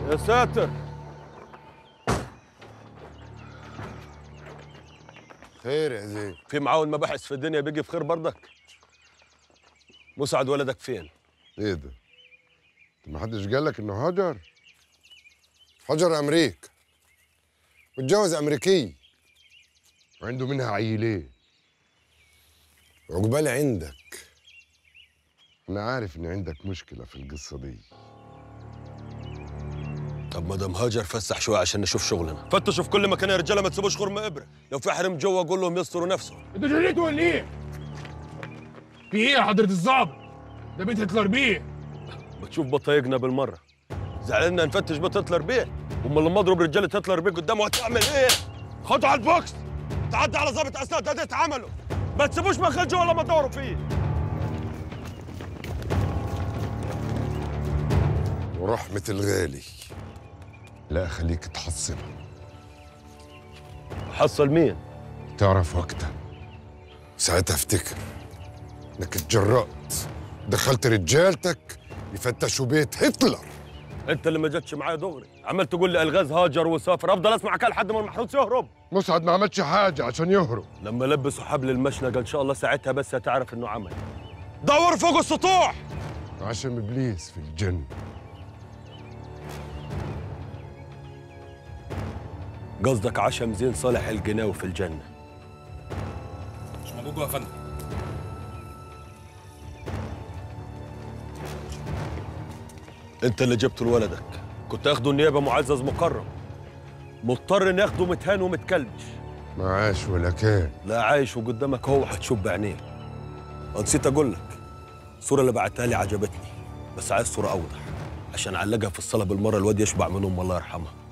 يا ساتر خير يا زين في معاون مباحث في الدنيا بيجي في خير برضك مسعد ولدك فين ايه ده؟ ما حدش قال لك انه هاجر؟ هاجر امريكا متجوز امريكي وعنده منها عيلين عقبال عندك انا عارف ان عندك مشكله في القصه دي طب ما دام هاجر فسح شويه عشان نشوف شغلنا فتشوا في كل مكان يا رجاله ما تسيبوش خرم ابره لو في حريم جوه قول لهم يستروا نفسهم انتوا جريتوا ولا ايه؟ في ايه يا حضرة الظابط؟ ده بيت هتلر بيه بتشوف بطايقنا بالمره زعلنا نفتش بيت هتلر بيه امال لما اضرب رجاله هتلر بيه قدامه هتعمل ايه؟ خدوا على البوكس تعدي على ضابط اسناد ده اتعملوا ما تسيبوش مخرج جوه لما تدوروا فيه ورحمه الغالي لا خليك تحصنها حصل مين؟ تعرف وقتها ساعتها افتكر انك اتجرأت دخلت رجالتك يفتشوا بيت هتلر انت اللي ما جتش معايا دغري عمال تقول لي الغاز هاجر وسافر افضل اسمع كده لحد ما المحروس يهرب مسعد ما عملش حاجه عشان يهرب لما لبسوا حبل المشنقه ان شاء الله ساعتها بس هتعرف انه عمل دور فوق السطوح عشم ابليس في الجنه قصدك عشم زين صالح الجناوي في الجنه مش موجود جوه يا فندم انت اللي جبته لولدك كنت اخده النيابه معزز مكرم مضطر اني اخده متهان ومتكلبش ما عاش ولا كان لا عايش وقدامك هو هتشوف بعينيك ونسيت اقول لك الصوره اللي بعتها لي عجبتني بس عايز صوره اوضح عشان اعلقها في الصاله بالمره الواد يشبع منهم الله يرحمها